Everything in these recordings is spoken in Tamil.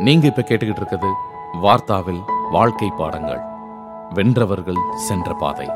நீங்க இப்ப கேட்டுக்கிட்டு இருக்கிறது வார்த்தாவில் வாழ்க்கை பாடங்கள் வென்றவர்கள் சென்ற பாதை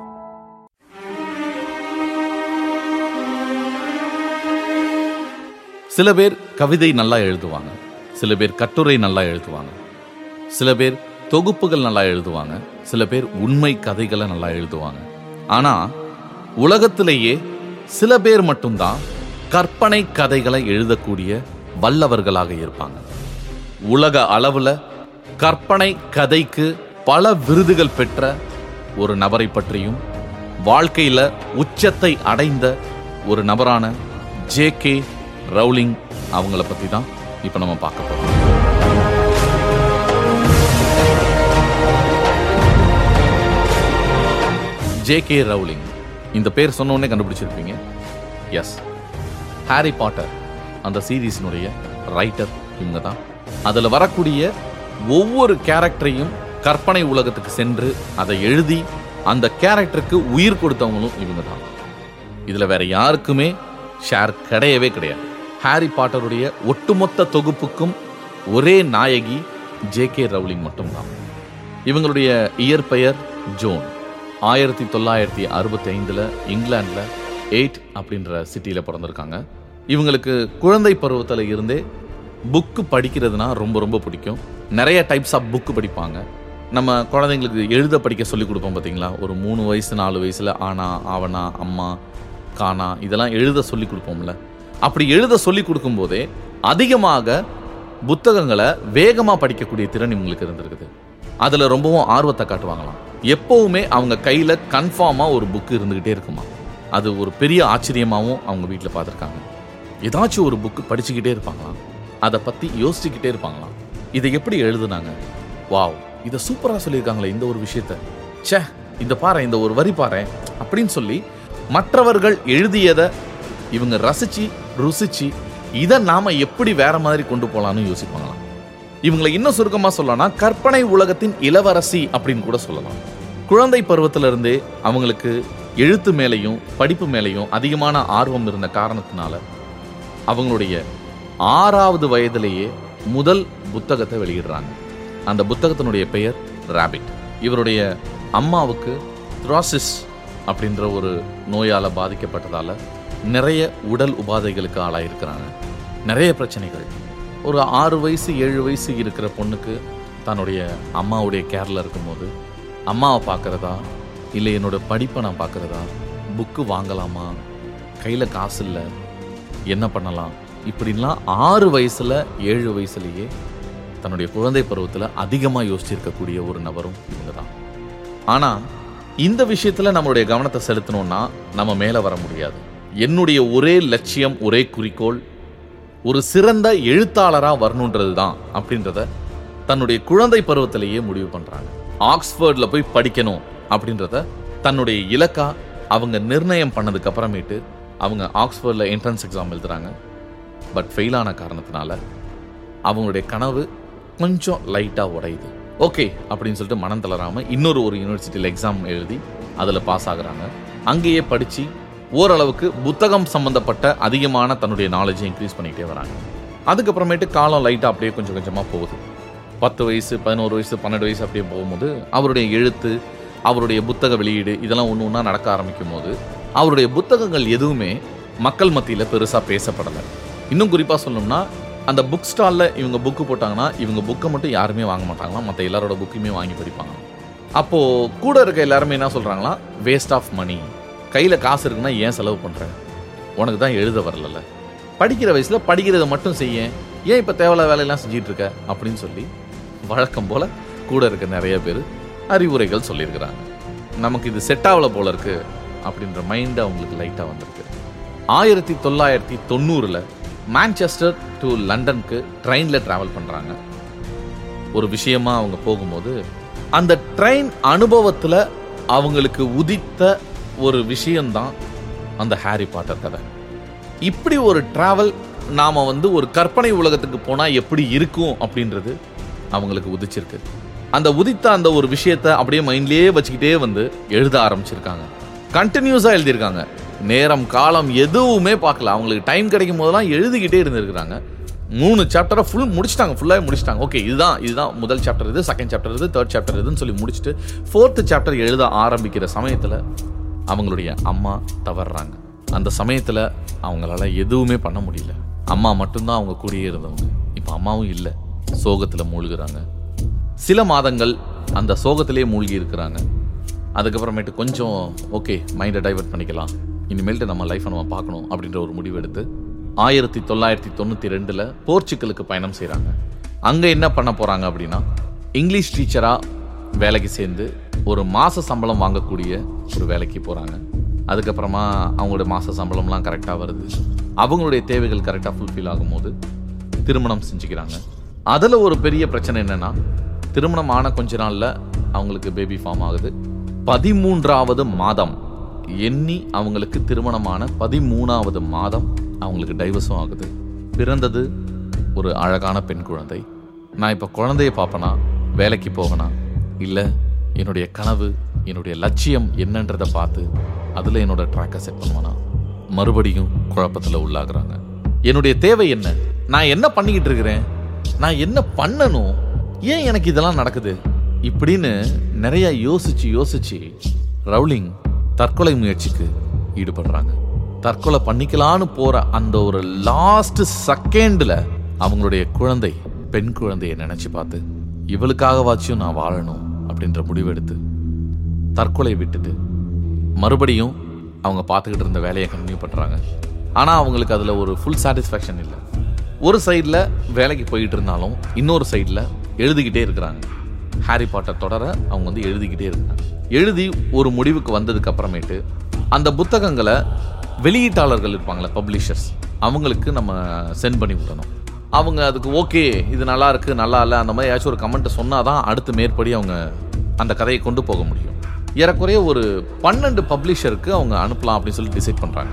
சில பேர் கவிதை நல்லா எழுதுவாங்க சில பேர் கட்டுரை நல்லா எழுதுவாங்க சில பேர் தொகுப்புகள் நல்லா எழுதுவாங்க சில பேர் உண்மை கதைகளை நல்லா எழுதுவாங்க ஆனா உலகத்திலேயே சில பேர் மட்டும்தான் கற்பனை கதைகளை எழுதக்கூடிய வல்லவர்களாக இருப்பாங்க உலக அளவுல கற்பனை கதைக்கு பல விருதுகள் பெற்ற ஒரு நபரை பற்றியும் வாழ்க்கையில உச்சத்தை அடைந்த ஒரு நபரான ஜே கே ரவுலிங் அவங்கள பத்தி தான் இப்ப நம்ம பார்க்க போறோம் ஜே கே ரவுலிங் இந்த பேர் சொன்ன உடனே கண்டுபிடிச்சிருப்பீங்க எஸ் ஹாரி பாட்டர் அந்த சீரீஸினுடைய ரைட்டர் இவங்க தான் அதில் வரக்கூடிய ஒவ்வொரு கேரக்டரையும் கற்பனை உலகத்துக்கு சென்று அதை எழுதி அந்த கேரக்டருக்கு உயிர் கொடுத்தவங்களும் இவங்க தான் இதில் வேற யாருக்குமே ஷேர் கிடையவே கிடையாது ஹாரி பாட்டருடைய ஒட்டுமொத்த தொகுப்புக்கும் ஒரே நாயகி ஜே கே ரவுலிங் மட்டும்தான் இவங்களுடைய இயற்பெயர் ஜோன் ஆயிரத்தி தொள்ளாயிரத்தி அறுபத்தி ஐந்தில் இங்கிலாண்டில் எயிட் அப்படின்ற சிட்டியில் பிறந்திருக்காங்க இவங்களுக்கு குழந்தை பருவத்தில் இருந்தே புக்கு படிக்கிறதுனா ரொம்ப ரொம்ப பிடிக்கும் நிறைய டைப்ஸ் ஆஃப் புக்கு படிப்பாங்க நம்ம குழந்தைங்களுக்கு எழுத படிக்க சொல்லி கொடுப்போம் பார்த்தீங்களா ஒரு மூணு வயசு நாலு வயசில் ஆனா ஆவனா அம்மா காணா இதெல்லாம் எழுத சொல்லி கொடுப்போம்ல அப்படி எழுத சொல்லி கொடுக்கும்போதே அதிகமாக புத்தகங்களை வேகமாக படிக்கக்கூடிய திறன் இவங்களுக்கு இருந்திருக்குது அதில் ரொம்பவும் ஆர்வத்தை காட்டுவாங்களாம் எப்பவுமே அவங்க கையில் கன்ஃபார்மாக ஒரு புக்கு இருந்துக்கிட்டே இருக்குமா அது ஒரு பெரிய ஆச்சரியமாகவும் அவங்க வீட்டில் பார்த்துருக்காங்க ஏதாச்சும் ஒரு புக்கு படிச்சுக்கிட்டே இருப்பாங்களாம் அதை பற்றி யோசிச்சுக்கிட்டே இருப்பாங்களாம் இதை எப்படி எழுதுனாங்க வாவ் இதை சூப்பராக சொல்லியிருக்காங்களே இந்த ஒரு விஷயத்த ச்சே இந்த பாரு இந்த ஒரு வரி பாரு அப்படின்னு சொல்லி மற்றவர்கள் எழுதியதை இவங்க ரசிச்சு ருசிச்சு இதை நாம எப்படி வேற மாதிரி கொண்டு போலாம்னு யோசிப்பாங்களாம் இவங்களை இன்னும் சுருக்கமா சொல்லலாம் கற்பனை உலகத்தின் இளவரசி அப்படின்னு கூட சொல்லலாம் குழந்தை பருவத்துல இருந்தே அவங்களுக்கு எழுத்து மேலையும் படிப்பு மேலையும் அதிகமான ஆர்வம் இருந்த காரணத்தினால அவங்களுடைய ஆறாவது வயதிலேயே முதல் புத்தகத்தை வெளியிடுறாங்க அந்த புத்தகத்தினுடைய பெயர் ராபிட் இவருடைய அம்மாவுக்கு த்ராசிஸ் அப்படின்ற ஒரு நோயால் பாதிக்கப்பட்டதால நிறைய உடல் உபாதைகளுக்கு ஆளாயிருக்கிறாங்க நிறைய பிரச்சனைகள் ஒரு ஆறு வயசு ஏழு வயசு இருக்கிற பொண்ணுக்கு தன்னுடைய அம்மாவுடைய கேரில் இருக்கும்போது அம்மாவை பார்க்குறதா இல்லை என்னோட படிப்பை நான் பார்க்குறதா புக்கு வாங்கலாமா கையில் காசு இல்லை என்ன பண்ணலாம் இப்படின்லாம் ஆறு வயசுல ஏழு வயசுலயே தன்னுடைய குழந்தை பருவத்தில் அதிகமாக யோசிச்சிருக்கக்கூடிய ஒரு நபரும் இவங்க தான் ஆனால் இந்த விஷயத்தில் நம்மளுடைய கவனத்தை செலுத்தணும்னா நம்ம மேலே வர முடியாது என்னுடைய ஒரே லட்சியம் ஒரே குறிக்கோள் ஒரு சிறந்த எழுத்தாளராக வரணுன்றது தான் அப்படின்றத தன்னுடைய குழந்தை பருவத்திலேயே முடிவு பண்ணுறாங்க ஆக்ஸ்ஃபோர்டில் போய் படிக்கணும் அப்படின்றத தன்னுடைய இலக்கா அவங்க நிர்ணயம் பண்ணதுக்கு அப்புறமேட்டு அவங்க ஆக்ஸ்ஃபோர்டில் என்ட்ரன்ஸ் எக்ஸாம் எழுதுறாங்க பட் ஃபெயில் ஆன காரணத்தினால அவங்களுடைய கனவு கொஞ்சம் லைட்டாக உடையுது ஓகே அப்படின்னு சொல்லிட்டு மனம் தளராமல் இன்னொரு ஒரு யூனிவர்சிட்டியில் எக்ஸாம் எழுதி அதில் பாஸ் ஆகுறாங்க அங்கேயே படித்து ஓரளவுக்கு புத்தகம் சம்மந்தப்பட்ட அதிகமான தன்னுடைய நாலேஜை இன்க்ரீஸ் பண்ணிக்கிட்டே வராங்க அதுக்கப்புறமேட்டு காலம் லைட்டாக அப்படியே கொஞ்சம் கொஞ்சமாக போகுது பத்து வயசு பதினோரு வயசு பன்னெண்டு வயசு அப்படியே போகும்போது அவருடைய எழுத்து அவருடைய புத்தக வெளியீடு இதெல்லாம் ஒன்று ஒன்றா நடக்க ஆரம்பிக்கும் போது அவருடைய புத்தகங்கள் எதுவுமே மக்கள் மத்தியில் பெருசாக பேசப்படலை இன்னும் குறிப்பாக சொல்லணும்னா அந்த புக் ஸ்டாலில் இவங்க புக்கு போட்டாங்கன்னா இவங்க புக்கை மட்டும் யாருமே வாங்க மாட்டாங்களாம் மற்ற எல்லாரோட புக்கையுமே வாங்கி படிப்பாங்க அப்போது கூட இருக்க எல்லாருமே என்ன சொல்கிறாங்களா வேஸ்ட் ஆஃப் மணி கையில் காசு இருக்குன்னா ஏன் செலவு பண்ணுற உனக்கு தான் எழுத வரல படிக்கிற வயசில் படிக்கிறத மட்டும் செய்ய ஏன் இப்போ தேவையில்லாத வேலையெல்லாம் செஞ்சிட்டு இருக்க அப்படின்னு சொல்லி வழக்கம் போல் கூட இருக்க நிறைய பேர் அறிவுரைகள் சொல்லியிருக்கிறாங்க நமக்கு இது செட் ஆகல போல இருக்கு அப்படின்ற மைண்ட் அவங்களுக்கு லைட்டாக வந்திருக்கு ஆயிரத்தி தொள்ளாயிரத்தி தொண்ணூறில் மான்செஸ்டர் டு லண்டனுக்கு ட்ரெயினில் ட்ராவல் பண்ணுறாங்க ஒரு விஷயமா அவங்க போகும்போது அந்த ட்ரெயின் அனுபவத்தில் அவங்களுக்கு உதித்த ஒரு விஷயம்தான் அந்த ஹாரி பாட்டர் கதை இப்படி ஒரு டிராவல் நாம் வந்து ஒரு கற்பனை உலகத்துக்கு போனால் எப்படி இருக்கும் அப்படின்றது அவங்களுக்கு உதிச்சிருக்கு அந்த உதித்த அந்த ஒரு விஷயத்தை அப்படியே மைண்ட்லேயே வச்சுக்கிட்டே வந்து எழுத ஆரம்பிச்சிருக்காங்க கண்டினியூஸாக எழுதியிருக்காங்க நேரம் காலம் எதுவுமே பார்க்கல அவங்களுக்கு டைம் கிடைக்கும் போதெல்லாம் எழுதிக்கிட்டே இருந்திருக்கிறாங்க மூணு சாப்டரை ஃபுல் முடிச்சிட்டாங்க ஃபுல்லாக முடிச்சிட்டாங்க ஓகே இதுதான் இதுதான் முதல் சாப்டர் இது செகண்ட் சாப்டர் இது தேர்ட் சாப்டர் இதுன்னு சொல்லி முடிச்சுட்டு ஃபோர்த்து சாப்டர் எழுத ஆரம்பிக்கிற சமயத்தில் அவங்களுடைய அம்மா தவறுறாங்க அந்த சமயத்தில் அவங்களால எதுவுமே பண்ண முடியல அம்மா மட்டும்தான் அவங்க கூடயே இருந்தவங்க இப்போ அம்மாவும் இல்லை சோகத்தில் மூழ்குறாங்க சில மாதங்கள் அந்த சோகத்திலே மூழ்கி இருக்கிறாங்க அதுக்கப்புறமேட்டு கொஞ்சம் ஓகே மைண்டை டைவர்ட் பண்ணிக்கலாம் இனிமேல்ட்டு நம்ம லைஃப்பை நம்ம பார்க்கணும் அப்படின்ற ஒரு முடிவு எடுத்து ஆயிரத்தி தொள்ளாயிரத்தி தொண்ணூற்றி ரெண்டில் போர்ச்சுகலுக்கு பயணம் செய்கிறாங்க அங்கே என்ன பண்ண போகிறாங்க அப்படின்னா இங்கிலீஷ் டீச்சராக வேலைக்கு சேர்ந்து ஒரு மாத சம்பளம் வாங்கக்கூடிய ஒரு வேலைக்கு போகிறாங்க அதுக்கப்புறமா அவங்களோட மாத சம்பளம்லாம் கரெக்டாக வருது அவங்களுடைய தேவைகள் கரெக்டாக ஃபுல்ஃபில் ஆகும்போது திருமணம் செஞ்சுக்கிறாங்க அதில் ஒரு பெரிய பிரச்சனை என்னன்னா திருமணம் ஆன கொஞ்ச நாளில் அவங்களுக்கு பேபி ஃபார்ம் ஆகுது பதிமூன்றாவது மாதம் எண்ணி அவங்களுக்கு திருமணமான பதிமூணாவது மாதம் அவங்களுக்கு டைவர்ஸும் ஆகுது பிறந்தது ஒரு அழகான பெண் குழந்தை நான் இப்போ குழந்தைய பார்ப்பனா வேலைக்கு போகனா இல்லை என்னுடைய கனவு என்னுடைய லட்சியம் என்னன்றதை பார்த்து அதில் என்னோட ட்ராக்கை செட் பண்ணுவானா மறுபடியும் குழப்பத்தில் உள்ளாகுறாங்க என்னுடைய தேவை என்ன நான் என்ன பண்ணிக்கிட்டு இருக்கிறேன் நான் என்ன பண்ணணும் ஏன் எனக்கு இதெல்லாம் நடக்குது இப்படின்னு நிறைய யோசிச்சு யோசிச்சு ரவுலிங் தற்கொலை முயற்சிக்கு ஈடுபடுறாங்க தற்கொலை பண்ணிக்கலான்னு போற அந்த ஒரு லாஸ்ட் செகண்ட்ல அவங்களுடைய குழந்தை பெண் குழந்தையை நினைச்சு பார்த்து இவளுக்காகவாச்சும் நான் வாழணும் அப்படின்ற முடிவெடுத்து தற்கொலை விட்டுட்டு மறுபடியும் அவங்க பார்த்துக்கிட்டு இருந்த வேலையை கண்டினியூ பண்ணுறாங்க ஆனால் அவங்களுக்கு அதில் ஒரு ஃபுல் சாட்டிஸ்ஃபேக்ஷன் இல்லை ஒரு சைடில் வேலைக்கு போயிட்டு இருந்தாலும் இன்னொரு சைடில் எழுதிக்கிட்டே இருக்கிறாங்க ஹாரி பாட்டர் தொடர அவங்க வந்து எழுதிக்கிட்டே இருக்காங்க எழுதி ஒரு முடிவுக்கு வந்ததுக்கு அப்புறமேட்டு அந்த புத்தகங்களை வெளியீட்டாளர்கள் இருப்பாங்களே பப்ளிஷர்ஸ் அவங்களுக்கு நம்ம சென்ட் பண்ணி விடணும் அவங்க அதுக்கு ஓகே இது நல்லா இருக்கு நல்லா இல்லை அந்த மாதிரி ஏதாச்சும் ஒரு கமெண்ட் சொன்னாதான் அடுத்து மேற்படி அவங்க அந்த கதையை கொண்டு போக முடியும் ஏறக்குறைய ஒரு பன்னெண்டு பப்ளிஷருக்கு அவங்க அனுப்பலாம் அப்படின்னு சொல்லி டிசைட் பண்ணுறாங்க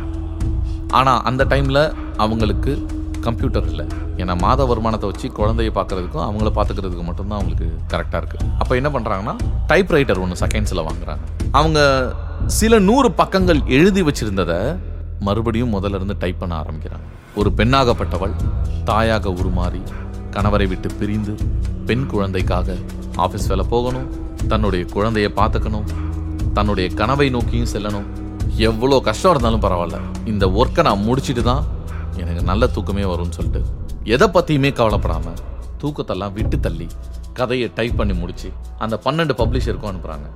ஆனால் அந்த டைமில் அவங்களுக்கு கம்ப்யூட்டர் இல்லை ஏன்னா மாத வருமானத்தை வச்சு குழந்தைய பார்க்கறதுக்கும் அவங்கள பார்த்துக்கிறதுக்கு மட்டும்தான் அவங்களுக்கு கரெக்டாக இருக்குது அப்போ என்ன பண்ணுறாங்கன்னா டைப்ரைட்டர் ஒன்று செகண்ட்ஸில் வாங்குறாங்க அவங்க சில நூறு பக்கங்கள் எழுதி வச்சிருந்ததை மறுபடியும் முதல்ல இருந்து டைப் பண்ண ஆரம்பிக்கிறாங்க ஒரு பெண்ணாகப்பட்டவள் தாயாக உருமாறி கணவரை விட்டு பிரிந்து பெண் குழந்தைக்காக ஆஃபீஸ் வேலை போகணும் தன்னுடைய குழந்தைய பார்த்துக்கணும் தன்னுடைய கனவை நோக்கியும் செல்லணும் எவ்வளோ கஷ்டம் இருந்தாலும் பரவாயில்ல இந்த ஒர்க்கை நான் முடிச்சிட்டு தான் எனக்கு நல்ல தூக்கமே வரும்னு சொல்லிட்டு எதை பற்றியுமே கவலைப்படாம தூக்கத்தெல்லாம் விட்டு தள்ளி கதையை டைப் பண்ணி முடிச்சு அந்த பன்னெண்டு பப்ளிஷருக்கும் அனுப்புகிறாங்க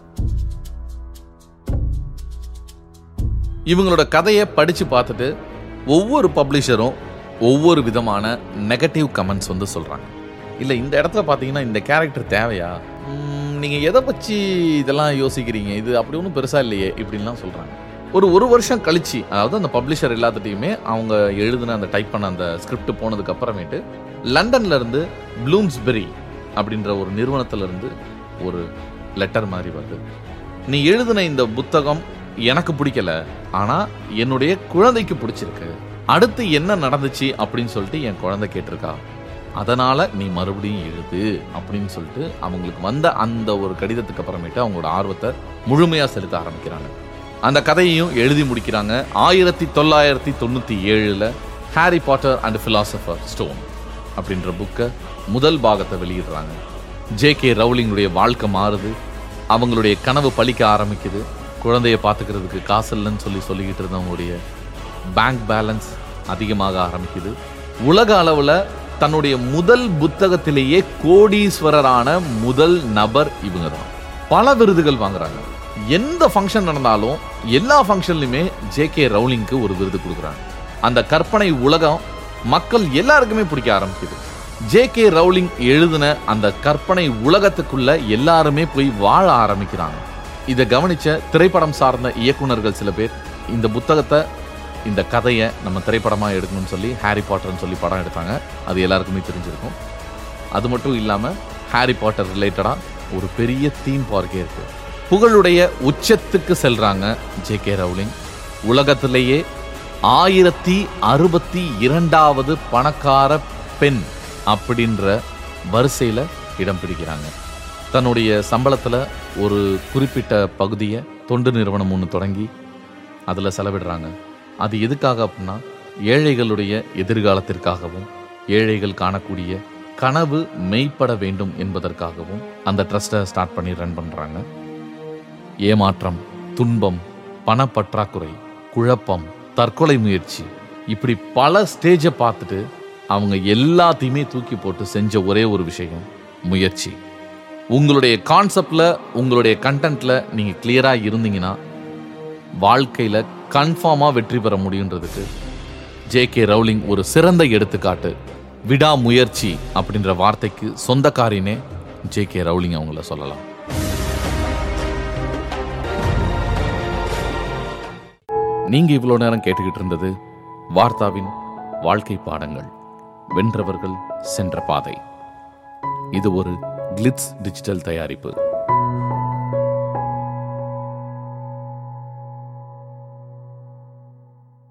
இவங்களோட கதையை படித்து பார்த்துட்டு ஒவ்வொரு பப்ளிஷரும் ஒவ்வொரு விதமான நெகட்டிவ் கமெண்ட்ஸ் வந்து சொல்கிறாங்க இல்லை இந்த இடத்துல பார்த்தீங்கன்னா இந்த கேரக்டர் தேவையா நீங்கள் எதை வச்சு இதெல்லாம் யோசிக்கிறீங்க இது அப்படி ஒன்றும் பெருசாக இல்லையே இப்படின்லாம் சொல்கிறாங்க ஒரு ஒரு வருஷம் கழிச்சு அதாவது அந்த பப்ளிஷர் எல்லாத்துட்டையுமே அவங்க எழுதின அந்த டைப் பண்ண அந்த ஸ்கிரிப்ட் போனதுக்கு அப்புறமேட்டு லண்டன்ல இருந்து ப்ளூம்ஸ்பெரி அப்படின்ற ஒரு நிறுவனத்துல இருந்து ஒரு லெட்டர் மாதிரி வருது நீ எழுதின இந்த புத்தகம் எனக்கு பிடிக்கல ஆனா என்னுடைய குழந்தைக்கு பிடிச்சிருக்கு அடுத்து என்ன நடந்துச்சு அப்படின்னு சொல்லிட்டு என் குழந்தை கேட்டிருக்கா அதனால நீ மறுபடியும் எழுது அப்படின்னு சொல்லிட்டு அவங்களுக்கு வந்த அந்த ஒரு கடிதத்துக்கு அப்புறமேட்டு அவங்களோட ஆர்வத்தை முழுமையா செலுத்த ஆரம்பிக்கிறாங்க அந்த கதையையும் எழுதி முடிக்கிறாங்க ஆயிரத்தி தொள்ளாயிரத்தி தொண்ணூற்றி ஏழில் Harry Potter and Philosopher Stone அப்படின்ற புக்கை முதல் பாகத்தை வெளியிடுறாங்க ஜே கே ரவுலிங்குடைய வாழ்க்கை மாறுது அவங்களுடைய கனவு பழிக்க ஆரம்பிக்குது குழந்தைய பார்த்துக்கிறதுக்கு காசு இல்லைன்னு சொல்லி சொல்லிக்கிட்டு இருந்தவங்களுடைய பேங்க் பேலன்ஸ் அதிகமாக ஆரம்பிக்குது உலக அளவில் தன்னுடைய முதல் புத்தகத்திலேயே கோடீஸ்வரரான முதல் நபர் இவங்க தான் பல விருதுகள் வாங்குறாங்க எந்த ஃபங்க்ஷன் நடந்தாலும் எல்லா ஃபங்க்ஷன்லையுமே ஜே கே ரவுலிங்க்கு ஒரு விருது கொடுக்குறாங்க அந்த கற்பனை உலகம் மக்கள் எல்லாருக்குமே பிடிக்க ஆரம்பிக்குது ஜே கே ரவுலிங் எழுதின அந்த கற்பனை உலகத்துக்குள்ள எல்லாருமே போய் வாழ ஆரம்பிக்கிறாங்க இதை கவனிச்ச திரைப்படம் சார்ந்த இயக்குனர்கள் சில பேர் இந்த புத்தகத்தை இந்த கதையை நம்ம திரைப்படமாக எடுக்கணும்னு சொல்லி ஹாரி பாட்டர்னு சொல்லி படம் எடுத்தாங்க அது எல்லாருக்குமே தெரிஞ்சிருக்கும் அது மட்டும் இல்லாமல் ஹாரி பாட்டர் ரிலேட்டடாக ஒரு பெரிய தீம் பார்க்கே இருக்கு புகழுடைய உச்சத்துக்கு செல்றாங்க ஜே கே ரவுலிங் உலகத்திலேயே ஆயிரத்தி அறுபத்தி இரண்டாவது பணக்கார பெண் அப்படின்ற வரிசையில் இடம் பிடிக்கிறாங்க தன்னுடைய சம்பளத்தில் ஒரு குறிப்பிட்ட பகுதியை தொண்டு நிறுவனம் ஒன்று தொடங்கி அதில் செலவிடுறாங்க அது எதுக்காக அப்படின்னா ஏழைகளுடைய எதிர்காலத்திற்காகவும் ஏழைகள் காணக்கூடிய கனவு மெய்ப்பட வேண்டும் என்பதற்காகவும் அந்த ட்ரஸ்ட்டை ஸ்டார்ட் பண்ணி ரன் பண்றாங்க ஏமாற்றம் துன்பம் பணப்பற்றாக்குறை குழப்பம் தற்கொலை முயற்சி இப்படி பல ஸ்டேஜை பார்த்துட்டு அவங்க எல்லாத்தையுமே தூக்கி போட்டு செஞ்ச ஒரே ஒரு விஷயம் முயற்சி உங்களுடைய கான்செப்ட்ல உங்களுடைய கண்டென்ட்ல நீங்க கிளியரா இருந்தீங்கன்னா வாழ்க்கையில கன்ஃபார்மா வெற்றி பெற முடியுன்றதுக்கு ஜே கே ரவுலிங் ஒரு சிறந்த எடுத்துக்காட்டு விடாமுயற்சி அப்படின்ற வார்த்தைக்கு சொந்தக்காரினே ஜே கே ரவுலிங் அவங்கள சொல்லலாம் நீங்க இவ்வளவு நேரம் கேட்டுக்கிட்டு இருந்தது வார்த்தாவின் வாழ்க்கை பாடங்கள் வென்றவர்கள் சென்ற பாதை இது ஒரு கிளிட்ஸ் டிஜிட்டல் தயாரிப்பு